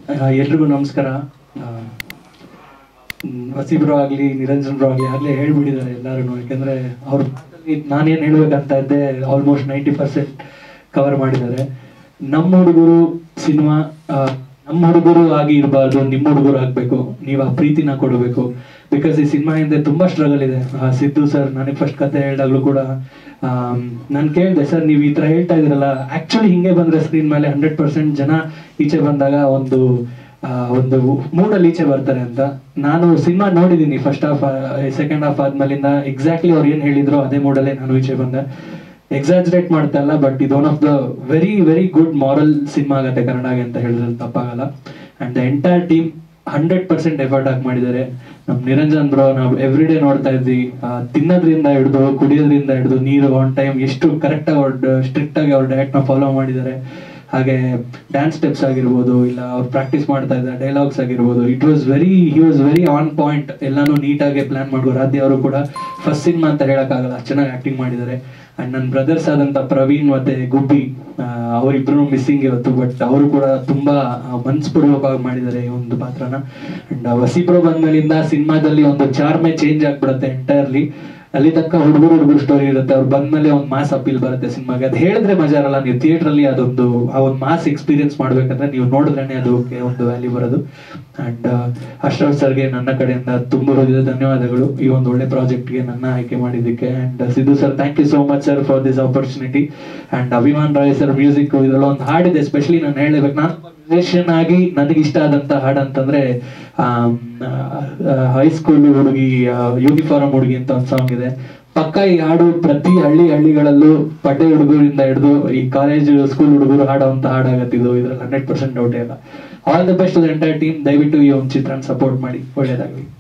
ಎಲ್ರಿಗೂ ನಮಸ್ಕಾರ ವಸೀಬ್ರು ಆಗಲಿ ನಿರಂಜನ್ ಬ್ರೋ ಆಗಲಿ ಆಗಲೇ ಹೇಳ್ಬಿಟ್ಟಿದ್ದಾರೆ ಎಲ್ಲರೂ ಯಾಕೆಂದರೆ ಅವ್ರು ನಾನೇನು ಹೇಳ್ಬೇಕಂತ ಇದ್ದೆ ಆಲ್ಮೋಸ್ಟ್ ನೈಂಟಿ ಪರ್ಸೆಂಟ್ ಕವರ್ ಮಾಡಿದ್ದಾರೆ ನಮ್ಮ ಹುಡುಗರು ಸಿನಿಮಾ ನಮ್ಮ ಹುಡುಗರು ಆಗಿ ಇರಬಾರ್ದು ನಿಮ್ಮ ಹುಡುಗರು ಆಗಬೇಕು ನೀವು ಆ ಪ್ರೀತಿನ ಕೊಡಬೇಕು ಬಿಕಾಸ್ ಈ ಸಿನಿಮಾ ಹಿಂದೆ ತುಂಬ ಸ್ಟ್ರಗಲ್ ಇದೆ ಆ, ಸಿದ್ದು ಸರ್ ನನಗೆ ಫಸ್ಟ್ ಕತೆ ಹೇಳಿದಾಗಲೂ ಕೂಡ ನಾನು ಕೇಳಿದೆ ಸರ್ ನೀವು ಈ ಥರ ಹೇಳ್ತಾ ಇದ್ದೀರಲ್ಲ ಆ್ಯಕ್ಚುಲಿ ಹಿಂಗೆ ಬಂದರೆ ಸ್ಕ್ರೀನ್ ಮೇಲೆ ಹಂಡ್ರೆಡ್ ಪರ್ಸೆಂಟ್ ಜನ ಈಚೆ ಬಂದಾಗ ಒಂದು ಆ, ಒಂದು ಮೂಡಲ್ಲಿ ಈಚೆ ಬರ್ತಾರೆ ಅಂತ ನಾನು ಸಿನಿಮಾ ನೋಡಿದ್ದೀನಿ ಫಸ್ಟ್ ಹಾಫ್ ಸೆಕೆಂಡ್ ಹಾಫ್ ಆದ್ಮೇಲಿಂದ ಎಕ್ಸಾಕ್ಟ್ಲಿ ಅವ್ರು ಏನು ಹೇಳಿದ್ರು ಅದೇ ಮೂಡಲ್ಲೇ ನಾನು ಈಚೆ ಬಂದೆ ಎಕ್ಸಾಜರೇಟ್ ಮಾಡ್ತಾ ಇಲ್ಲ ಬಟ್ ಇದು one of the very very good moral cinema ಆಗುತ್ತೆ ಕನ್ನಡಗೆ ಅಂತ ಹೇಳಿದ್ರೆ ತಪ್ಪಾಗಲ್ಲ and the entire team hundred percent effort ಆಗಿ ಮಾಡಿದ್ದಾರೆ ನಮ್ ನಿರಂಜನ್ ಬ್ರೋ ನಾವು ಎವ್ರಿ ಡೇ ನೋಡ್ತಾ ಇದ್ವಿ ಆ, ತಿನ್ನೋದ್ರಿಂದ ಹಿಡಿದು ಕುಡಿಯೋದ್ರಿಂದ ಹಿಡಿದು ನೀರು ಆನ್ ಟೈಮ್ ಎಷ್ಟು ಕರೆಕ್ಟ್ ಆಗಿ ಅವ್ರು ಸ್ಟ್ರಿಕ್ಟ್ ಆಗಿ ಅವ್ರ ಡಯಟ್ ನ ಫಾಲೋ ಮಾಡಿದ್ದಾರೆ ಹಾಗೆ ಡ್ಯಾನ್ಸ್ ಸ್ಟೆಪ್ಸ್ ಆಗಿರ್ಬೋದು ಇಲ್ಲ ಅವ್ರು ಪ್ರಾಕ್ಟೀಸ್ ಮಾಡ್ತಾ ಇದ್ದಾರೆ ಡೈಲಾಗ್ಸ್ ಆಗಿರ್ಬೋದು it was very he was very on point ಎಲ್ಲಾನು ನೀಟಾಗಿ ಪ್ಲಾನ್ ಮಾಡುವ ರಾಧ್ಯ ಅವರು ಕೂಡ ಫಸ್ಟ್ ಸಿನಿಮಾ ಅಂತ ಹೇಳಕ್ಕಾಗಲ್ಲ ಚೆನ್ನಾಗಿ ಆಕ್ಟಿಂಗ್ ಮಾಡಿದ್ದಾರೆ ಅಂಡ್ ನನ್ನ ಬ್ರದರ್ಸ್ ಆದಂತ ಪ್ರವೀಣ್ ಮತ್ತೆ ಗುಬ್ಬಿ ಅವರಿಬ್ರು ಮಿಸ್ಸಿಂಗ್ ಇವತ್ತು ಬಟ್ ಅವರು ಕೂಡ ತುಂಬಾ ಮನ್ಸು ಪೂರ್ವಕವಾಗಿ ಮಾಡಿದ್ದಾರೆ ಈ ಒಂದು ಪಾತ್ರನ ಅಂಡ್ ವಸೀಪ್ರೋ ಬಂದ್ಮೇಲಿಂದ ಸಿನಿಮಾದಲ್ಲಿ ಒಂದು ಚಾರ್ಮೆ ಚೇಂಜ್ ಆಗ್ಬಿಡುತ್ತೆ ಎಂಟೈರ್ಲಿ ಅಲ್ಲಿ ತನಕ ಹುಡುಗರು ಹುಡುಗರು ಸ್ಟೋರಿ ಇರುತ್ತೆ ಅವ್ರು ಬಂದ್ಮೇಲೆ ಒಂದು ಮಾಸ್ ಅಪೀಲ್ ಬರುತ್ತೆ ಸಿನಿಮಾಗೆ ಅದು ಹೇಳಿದ್ರೆ ಮಜಾ ಇರಲ್ಲ ನೀವು ಥಿಯೇಟರ್ ಅಲ್ಲಿ ಅದೊಂದು ಆ ಒಂದು ಮಾಸ್ ಎಕ್ಸ್ಪೀರಿಯನ್ಸ್ ಮಾಡ್ಬೇಕಂದ್ರೆ ನೀವು ನೋಡಿದ್ರೇನೆ ಅದಕ್ಕೆ ಒಂದು ವ್ಯಾಲ್ಯೂ ಬರೋದು ಅಂಡ್ ಅಶ್ರಫ್ ಸರ್ಗೆ ನನ್ನ ಕಡೆಯಿಂದ ತುಂಬ ಹೃದಯದ ಧನ್ಯವಾದಗಳು ಈ ಒಂದು ಒಳ್ಳೆ ಪ್ರಾಜೆಕ್ಟ್ಗೆ ನನ್ನ ಆಯ್ಕೆ ಮಾಡಿದ್ದಕ್ಕೆ and Siddu sir thank you so much sir for this opportunity and Abhiman Roy sir music ಇದ್ರಲ್ಲಿ ಒಂದು ಹಾಡಿದೆ ಸ್ಪೆಷಲಿ ನಾನು ಹೇಳ್ಬೇಕು ನಾನು ಮ್ಯೂಸಿಷಿಯನ್ ಆಗಿ ನನಗೆ ಇಷ್ಟ ಆದಂತ ಹಾಡು ಅಂತಂದ್ರೆ ಹೈಸ್ಕೂಲ್ ಹುಡುಗಿ ಯೂನಿಫಾರ್ಮ್ ಹುಡುಗಿ ಅಂತ ಒಂದು ಸಾಂಗ್ ಇದೆ ಪಕ್ಕ ಈ ಹಾಡು ಪ್ರತಿ ಹಳ್ಳಿ ಹಳ್ಳಿಗಳಲ್ಲೂ ಪಡ್ಡೆ ಹುಡುಗರಿಂದ ಹಿಡಿದು ಈ ಕಾಲೇಜ್ ಸ್ಕೂಲ್ ಹುಡುಗರು ಹಾಡುವಂತ ಹಾಡಾಗತ್ತಿದ್ದು ಇದ್ರಲ್ಲಿ ಹಂಡ್ರೆಡ್ ಪರ್ಸೆಂಟ್ ಡೌಟ್ ಇಲ್ಲ all the best entire team ದಯವಿಟ್ಟು ಈ ಒಂದು ಚಿತ್ರನ ಸಪೋರ್ಟ್ ಮಾಡಿ ಒಳ್ಳೇದಾಗಲಿ